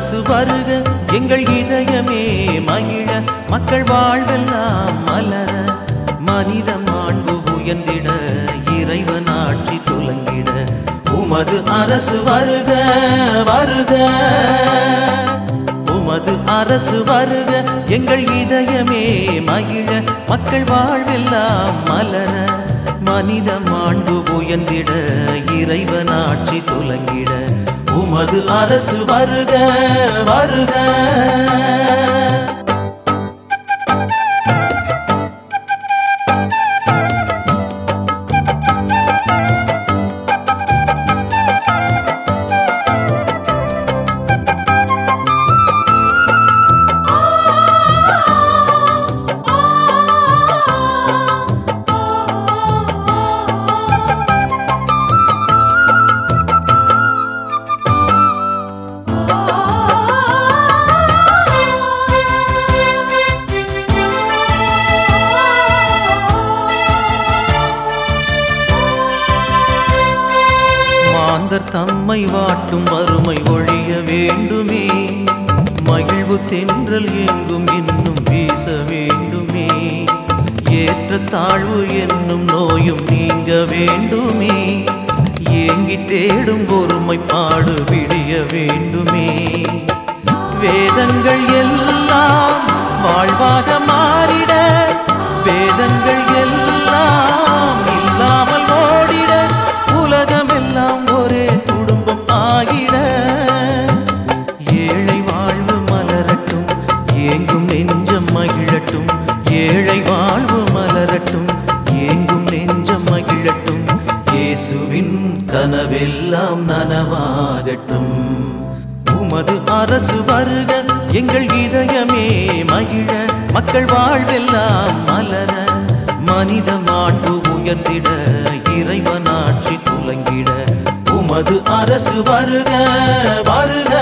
அரசு வருக எங்கள் இதயமே மகிழ மக்கள் வாழ்வெல்லாம் மலர மனித மாண்பு உயர்ந்திட இறைவன் ஆட்சி துலங்கிட உமது அரசு வருக வருக உமது அரசு வருக எங்கள் இதயமே மகிழ மக்கள் வாழ்வெல்லாம் மலர மனித மாண்பு உயர்ந்திட இறைவன் ஆட்சி துலங்கிட உமது அரசு வருக வருக மாந்தர் தம்மை வாட்டும் வறுமை ஒழிய வேண்டுமே மகிழ்வு தென்றல் எங்கும் இன்னும் வீச வேண்டுமே ஏற்ற தாழ்வு என்னும் நோயும் நீங்க வேண்டுமே ஏங்கி தேடும் ஒருமைப்பாடு விடிய வேண்டுமே வேதங்கள் எல்லாம் வாழ்வாக மாறிட வேதங்கள் எல்லாம் இல்லாமல் ஓடிட உலகமெல்லாம் ஒரே குடும்பம் ஆகிட ஏழை வாழ்வு மலரட்டும் ஏங்கும் நெஞ்சம் மகிழட்டும் ஏழை வாழ்வு மலரட்டும் ஏங்கும் நெஞ்சம் மகிழட்டும் இயேசுவின் கனவெல்லாம் நனவாகட்டும் உமது அரசு வருக எங்கள் இதயமே மகிழ மக்கள் வாழ்வெல்லாம் மலர மனித மாண்பு உயர்ந்திட இறைவன் ஆட்சி துலங்கிட உமது அரசு வருக வருக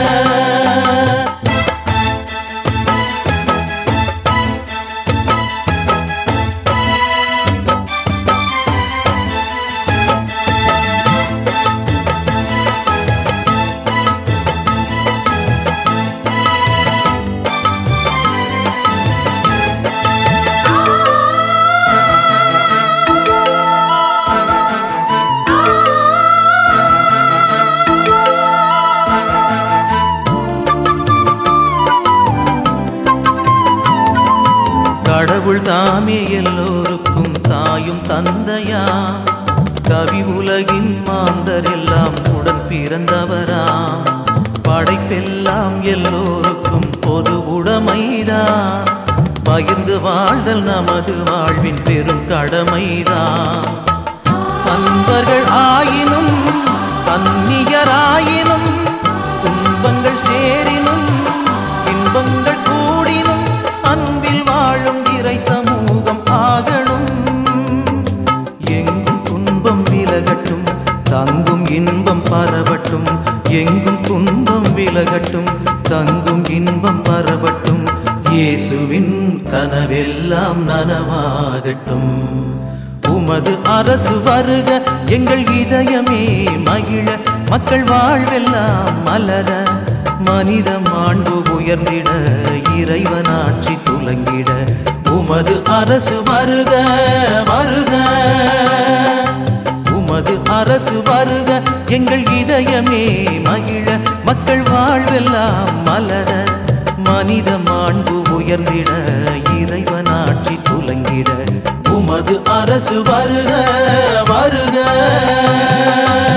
கடவுள் தாமே எல்லோருக்கும் தாயும் தந்தையா கவி உலகின் மாந்தர் எல்லாம் உடன் பிறந்தவராம் படைப்பெல்லாம் எல்லோருக்கும் பொது உடைமைதான் பகிர்ந்து வாழ்தல் நமது வாழ்வின் பெரும் கடமைதான் அன்பர்கள் ஆயினும் கன்னியராயினும் துன்பங்கள் சேரினும் இன்பங்கள் கூடினும் அன்பில் வாழும் இறை சமூகம் ஆகணும் எங்கும் துன்பம் விலகட்டும் தங்கும் இன்பம் பரவட்டும் எங்கும் துன்பம் விலகட்டும் தங்கும் இன்பம் பரவட்டும் இயேசுவின் கனவெல்லாம் நனவாகட்டும் உமது அரசு வருக எங்கள் இதயமே மகிழ மக்கள் வாழ்வெல்லாம் மலர மனித மாண்பு உயர்ந்திட இறைவன் ஆட்சி துலங்கிட உமது அரசு வருக வருக உமது அரசு வருக எங்கள் இதயமே மகிழ மக்கள் வாழ்வெல்லாம் மலர மனித மாண்பு உயர்ந்திட இறைவன் ஆட்சி துலங்கிட உமது அரசு வருக வருக